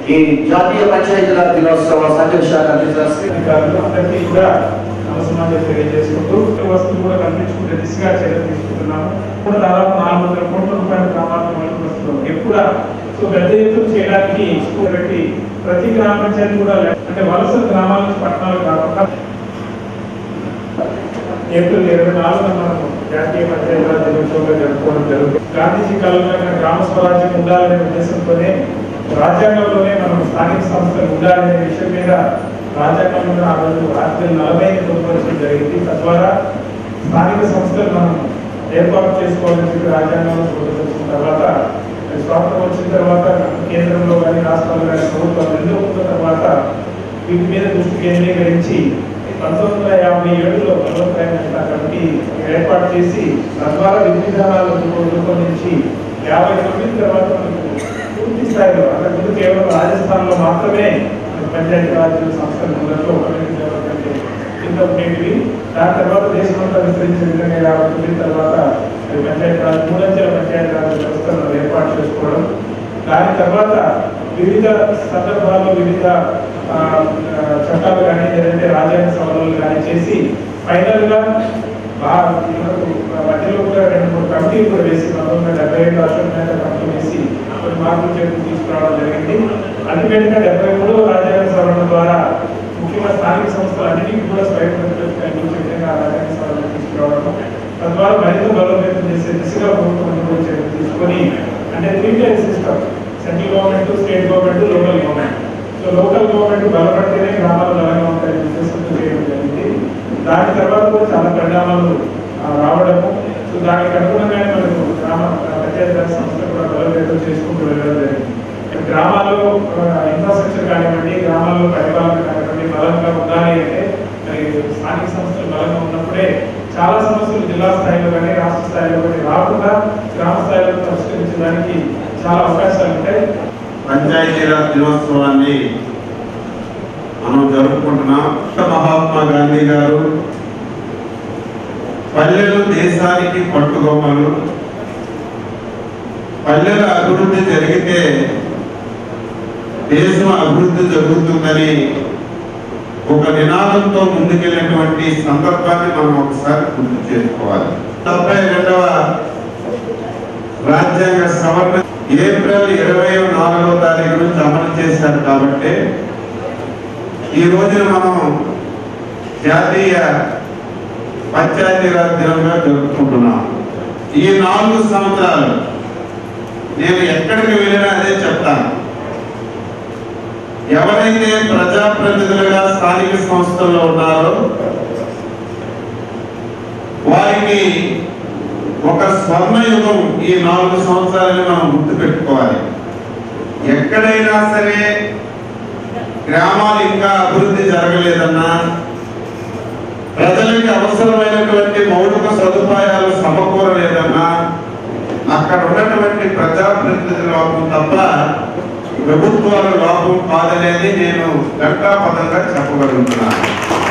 ఈ జాతీయ పంచాయతీరాజ్ దినోత్సవ సందేశాన్ని అందించాల్సి అధికారులు అందరికీ కూడా నమస్కారం తెలియజేసుకుంటూ వస్తువులు కూడా కల్పించుకునే దిశగా చర్యలు తీసుకుంటున్నాము కూడా దాదాపు నాలుగు వందల కోట్ల రూపాయల గ్రామాలకు మళ్ళీ వస్తున్నాం ఎప్పుడా సో పెద్ద ఎత్తున చేయడానికి స్కూల్ పెట్టి ప్రతి గ్రామ పంచాయతీ కూడా లే- అంటే వలస గ్రామాల నుంచి పట్టణాలు కాకుండా ఏప్రిల్ ఇరవై నాలుగున మనం జాతీయ పంచాయతీరాజ్ దినోత్సవంగా జరుపుకోవడం జరుగుతుంది గాంధీజీ కాలంలో గ్రామ స్వరాజ్యం ఉండాలనే ఉద్దేశంతోనే రాజ్యాంగంలోనే మనం స్థానిక సంస్థలు ఉండాలనే విషయం మీద రాజ్యాంగంలో ఆ రోజు ఆర్టికల్ నలభై పొందుపరచడం జరిగింది తద్వారా స్థానిక సంస్థలు మనం ఏర్పాటు చేసుకోవాలని చెప్పి రాజ్యాంగంలో పొందుపరిచిన తర్వాత అది స్వాతంత్రం వచ్చిన తర్వాత కేంద్రంలో కానీ రాష్ట్రాల్లో కానీ ప్రభుత్వాలు రెండు వచ్చిన తర్వాత వీటి మీద దృష్టి కేంద్రీకరించి పంతొమ్మిది వందల యాభై ఏడులో పర్వతాయన కమిటీ ఏర్పాటు చేసి తద్వారా విధి విధానాలను రూపొందించి యాభై తొమ్మిది తర్వాత మనకు పూర్తి స్థాయిలో అంతకుముందు కేవలం రాజస్థాన్ లో మాత్రమే పంచాయతీ రాజ్ సంస్థలు మొదట్లో కమ్యూనిటీ డెవలప్మెంట్ కింద ఉండేటివి దాని తర్వాత దేశమంతా విస్తరించిన విధంగా యాభై తొమ్మిది తర్వాత మరి పంచాయతీ రాజ్ మూడంచెల పంచాయతీ రాజ్ వ్యవస్థను ఏర్పాటు చేసుకోవడం దాని తర్వాత వివిధ సందర్భాల్లో వివిధ ఆ, ఆ, చట్టాలు కానీ లేదంటే రాజ్యాంగ సవరణలు కానీ చేసి ఫైనల్ గా బా- మనకు మధ్యలో కూడా రెండు మూడు కమిటీలు కూడా వేసి పంతొమ్మిది వందల డెబ్బై ఏడు అశోక్ మేత కమిటీ వేసి కొన్ని మార్పులు చేర్పులు తీసుకురావడం జరిగింది అల్టిమేట్ గా డెబ్బై మూడవ రాజ్యాంగ సవరణ ద్వారా ముఖ్యంగా స్థానిక సంస్థలు అన్నిటికీ కూడా స్వయం ప్రతిపత్తి కల్పించే విధంగా రాజ్యాంగ సవరణ తీసుకురావడం తద్వారా మరింత బలోపేతం చేసే దిశగా ప్రభుత్వం కూడా చర్యలు తీసుకొని అంటే three tier system central government state government local government so local government బలపడితేనే గ్రామాలు బలంగా ఉంటాయని ఉద్దేశంతో చేయడం జరిగింది దాని తర్వాత కూడా చాలా పరిణామాలు ఆ, రావడము సో దానికి అనుగుణంగానే మనకు గ్రామ పంచాయతీరాజ్ సంస్థ కూడా బలోపేతం చేసుకుంటూ వెళ్ళడం జరిగింది గ్రామాల్లో ఇన్ఫ్రాస్ట్రక్చర్ కానివ్వండి గ్రామాల్లో పరిపాలన కానివ్వండి బలంగా ఉండాలి అంటే మరి స్థానిక సంస్థలు బలంగా ఉన్నప్పుడే చాలా సమస్యలు జిల్లా స్థాయిలో కానీ రాష్ట్ర స్థాయిలో కానీ రాకుండా గ్రామ స్థాయిలో పరిష్కరించడానికి చాలా అవకాశాలు ఉంటాయి పంచాయతీరాజ్ దినోత్సవాన్ని మనం జరుపుకుంటున్నాం మహాత్మా గాంధీ గారు పల్లెలు దేశానికి పట్టుగొమ్మలు పల్లెల అభివృద్ధి జరిగితే దేశం అభివృద్ధి జరుగుతుందని ఒక నినాదంతో ముందుకెళ్ళినటువంటి సందర్భాన్ని మనం ఒకసారి గుర్తు చేసుకోవాలి డెబ్బై రెండవ రాజ్యాంగ సవరణ ఏప్రిల్ ఇరవై నాలుగవ తారీఖు నుంచి అమలు చేశారు కాబట్టి ఈ రోజున మనం జాతీయ పంచాయతీరాజ్ దినంగా జరుపుకుంటున్నాం ఈ నాలుగు సంవత్సరాలు నేను ఎక్కడికి వెళ్ళినా అదే చెప్తాను ఎవరైతే ప్రజాప్రతినిధులుగా స్థానిక సంస్థల్లో ఉన్నారో వారికి ఒక స్వర్ణయుగం ఈ నాలుగు సంవత్సరాలని మనం గుర్తు పెట్టుకోవాలి ఎక్కడైనా సరే గ్రామాలు ఇంకా అభివృద్ధి జరగలేదన్నా ప్రజలకి అవసరమైనటువంటి మౌలిక సదుపాయాలు సమకూరలేదన్నా అక్కడ ఉన్నటువంటి ప్రజాప్రతినిధుల లోపం తప్ప ప్రభుత్వాల లోపం కాదనేది నేను ఘంటాపదంగా చెప్పగలుగుతున్నాను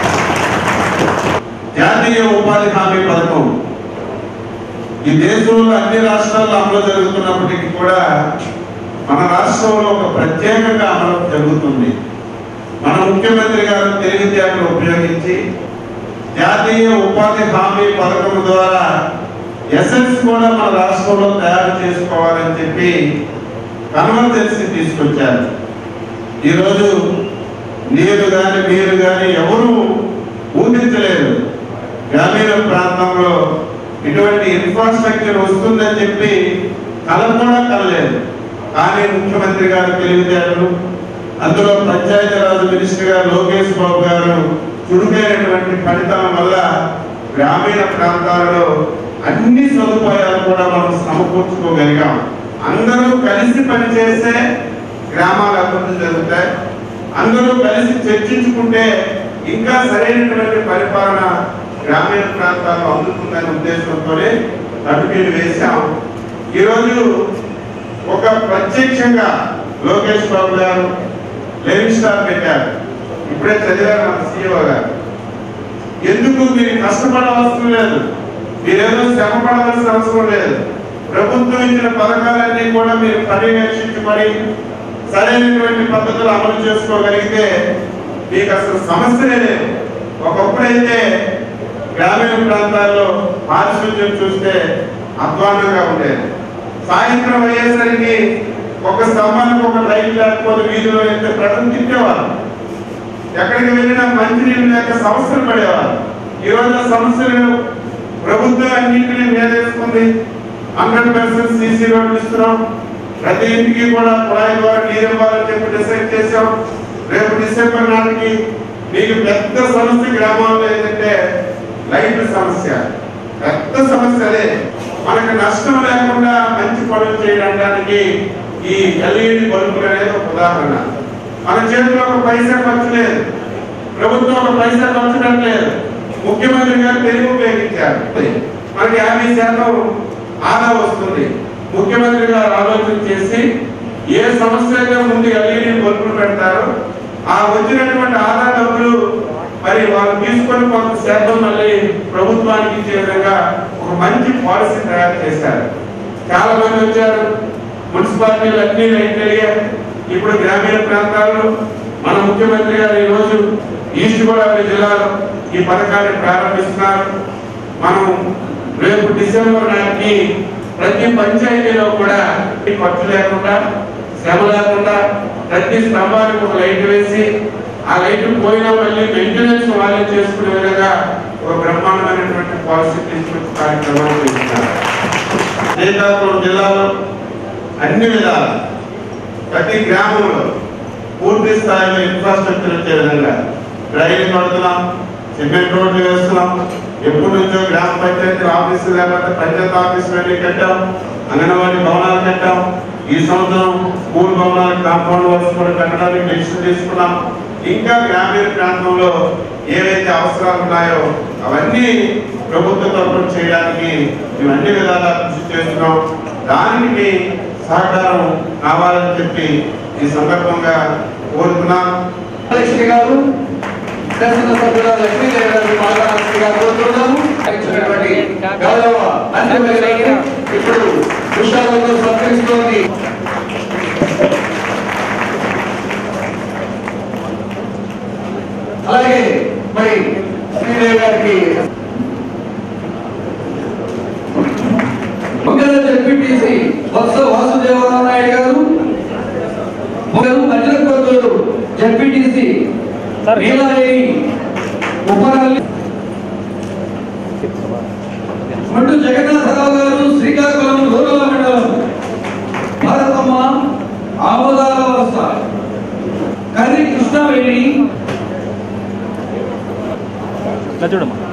జాతీయ ఉపాధి హామీ పథకం ఈ దేశంలో అన్ని రాష్ట్రాల్లో అమలు జరుగుతున్నప్పటికీ కూడా మన రాష్ట్రంలో ఒక ప్రత్యేకంగా అమలు జరుగుతుంది మన ముఖ్యమంత్రి గారు తెలివితేటలు ఉపయోగించి జాతీయ ఉపాధి హామీ పథకం ద్వారా ఎసెట్స్ కూడా మన రాష్ట్రంలో తయారు చేసుకోవాలని చెప్పి కన్వర్జెన్సీ తీసుకొచ్చారు ఈరోజు నీరు కానీ నీరు కానీ ఎవరు ఊహించలేదు గ్రామీణ ప్రాంతంలో ఇటువంటి ఇన్ఫ్రాస్ట్రక్చర్ వస్తుందని చెప్పి కల కూడా కలలేదు కానీ ముఖ్యమంత్రి గారు తెలివితేటలు అందులో పంచాయతీరాజ్ మినిస్టర్ గారు లోకేష్ బాబు గారు చురుకైనటువంటి ఫలితం వల్ల గ్రామీణ ప్రాంతాలలో అన్ని సదుపాయాలు కూడా మనం సమకూర్చుకోగలిగాం అందరూ కలిసి పనిచేస్తే గ్రామాల అభివృద్ధి జరుగుతాయి అందరూ కలిసి చర్చించుకుంటే ఇంకా సరైనటువంటి పరిపాలన గ్రామీణ ప్రాంతాల్లో అందుతుందనే ఉద్దేశంతోనే అటుకీలు వేశాం ఈరోజు ఒక ప్రత్యక్షంగా లోకేష్ బాబు గారు లెవెన్ స్టార్ పెట్టారు ఇప్పుడే చదివారు మన సీఈఓ గారు ఎందుకు మీరు కష్టపడవలసిన లేదు మీరేదో శ్రమ పడవలసిన అవసరం లేదు ప్రభుత్వం ఇచ్చిన పథకాలన్నీ కూడా మీరు పర్యవేక్షించి మరి సరైనటువంటి పద్ధతులు అమలు చేసుకోగలిగితే మీకు అసలు సమస్యనే లేదు ఒకప్పుడైతే గ్రామీణ ప్రాంతాల్లో పారిశుద్ధ్యం చూస్తే అధ్వానంగా ఉండేది సాయంత్రం అయ్యేసరికి ఒక స్తంభానికి ఒక లైట్ లేకపోతే వీధిలో వెళ్తే ప్రజలు తిట్టేవారు ఎక్కడికి వెళ్ళినా మంచినీళ్ళు లేక సమస్యలు పడేవారు ఈ రోజు ఆ సమస్యలు లేవు. ప్రభుత్వం అన్నింటినీ మేలేసుకుంది హండ్రెడ్ పర్సెంట్ సీసీ రోడ్లు ఇస్తున్నాం ప్రతి ఇంటికి కూడా కుళాయి ద్వారా నీరు ఇవ్వాలని చెప్పి డిసైడ్ చేశాం రేపు డిసెంబర్ నాటికి మీకు పెద్ద సమస్య గ్రామాల్లో ఏంటంటే లైట్ సమస్య పెద్ద సమస్య అదే మనకు నష్టం లేకుండా మంచి పనులు చేయడానికి ఈ ఎల్ఈడి బల్బులు అనేది ఒక ఉదాహరణ మన చేతిలో ఒక పైసా ఖర్చు లేదు ప్రభుత్వం ఒక పైసా ఖర్చు పెట్టలేదు ముఖ్యమంత్రి గారు తెలివి ఉపయోగించారు మనకి యాభై శాతం ఆదా వస్తుంది ముఖ్యమంత్రి గారు ఆలోచన చేసి ఏ సమస్య అయితే ముందు ఎల్ఈడి బల్బులు పెడతారో ఆ వచ్చినటువంటి ఆదా డబ్బులు మరి వాళ్ళు తీసుకొని కొంత శాతం మళ్ళీ ప్రభుత్వానికి ఇచ్చే విధంగా ఒక మంచి పాలసీ తయారు చేశారు చాలా మంది వచ్చారు మున్సిపాలిటీలు అన్ని లైట్లు అయ్యాయి ఇప్పుడు గ్రామీణ ప్రాంతాల్లో మన ముఖ్యమంత్రి గారు ఈ రోజు ఈస్ట్ గోదావరి జిల్లాలో ఈ పథకాన్ని ప్రారంభిస్తున్నారు మనం రేపు డిసెంబర్ నాటికి ప్రతి పంచాయతీలో కూడా ఈ ఖర్చు లేకుండా శ్రమ లేకుండా ప్రతి స్తంభానికి ఒక లైట్ వేసి ఆ లైట్ పోయినా మళ్ళీ మెయింటెనెన్స్ వాళ్ళే చేసుకునే విధంగా ఒక బ్రహ్మాండమైనటువంటి పాలసీ తీసుకొచ్చే కార్యక్రమాన్ని చేస్తున్నారు శ్రీకాకుళం జిల్లాలో అన్ని విధాలు ప్రతి గ్రామంలో పూర్తి స్థాయిలో ఇన్ఫ్రాస్ట్రక్చర్ వచ్చే విధంగా డ్రైన్ కడుతున్నాం సిమెంట్ రోడ్లు వేస్తున్నాం ఎప్పటి నుంచో గ్రామ పంచాయతీ ఆఫీసు లేకపోతే పంచాయతీ ఆఫీస్ వెళ్ళి కట్టాం అంగన్వాడీ భవనాలు కట్టాం ఈ సంవత్సరం స్కూల్ భవనాలు కాంపౌండ్ వర్క్స్ కూడా కట్టడానికి డెసిషన్ తీసుకున్నాం ఇంకా గ్రామీణ ప్రాంతంలో ఏవైతే అవసరాలు ఉన్నాయో అవన్నీ ప్రభుత్వ తరఫున చేయడానికి మేము అన్ని విధాలా కృషి చేస్తున్నాం దానికి మీ సహకారం కావాలని చెప్పి ఈ సందర్భంగా కోరుతున్నాం లక్ష్మి గారు శాసన సభ్యుల లక్ష్మీదేవి గారు పాల్గొనాల్సిందిగా కోరుతున్నాము ఇచ్చినటువంటి గౌరవ మంత్రి గారు ఇప్పుడు విషయాలను సత్కరిస్తోంది అలాగే మరి శ్రీదేవి గారికి మంగళ జడ్పీటీసీ బొత్స వాసుదేవరావు నాయుడు గారు మొదలు మధ్యకొత్తూరు జడ్పీటీసీ నీలాదేవి ఉపరాలి మండు జగన్నాథరావు గారు శ్రీకాకుళం రూరల్ మండలం భారతమ్మ ఆమోదాల వలస కర్రి కృష్ణవేణి చూడమ్మా